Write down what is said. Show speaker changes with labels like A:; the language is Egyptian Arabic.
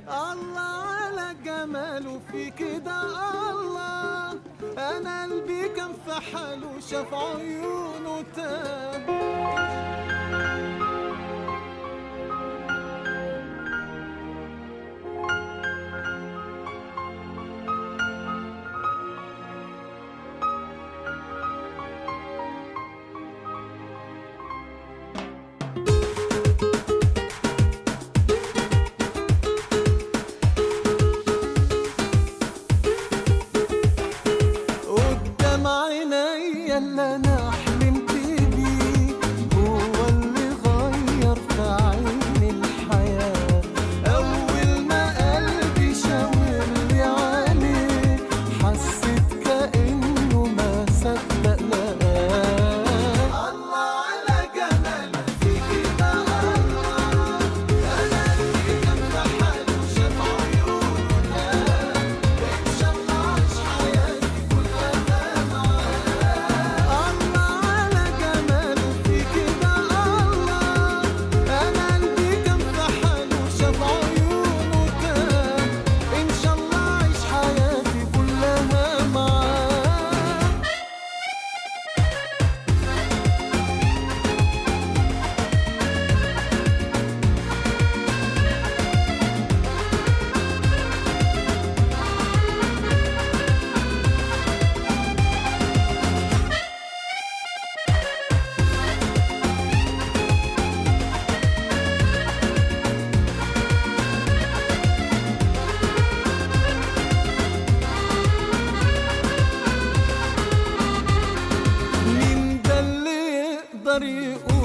A: الله على جماله في كده الله انا قلبي كان في حاله شاف عيونه تاب قدام عينيا اللي انا حلمت بيه هو اللي غير في عيني الحياة اول ما قلبي شاور لي عليه حسيت كأنه ما صدق لقاه الله على جماله في كده الله انا قلبي كان في حاله شاف عيونه نام ان شاء الله عيش حياتي كلها معاه الله على جماله في كده الله انا قلبي كان في حاله شاف عيونه تاب ان شاء الله عيش حياتي كلها معاه مين ده اللي يقدر يقول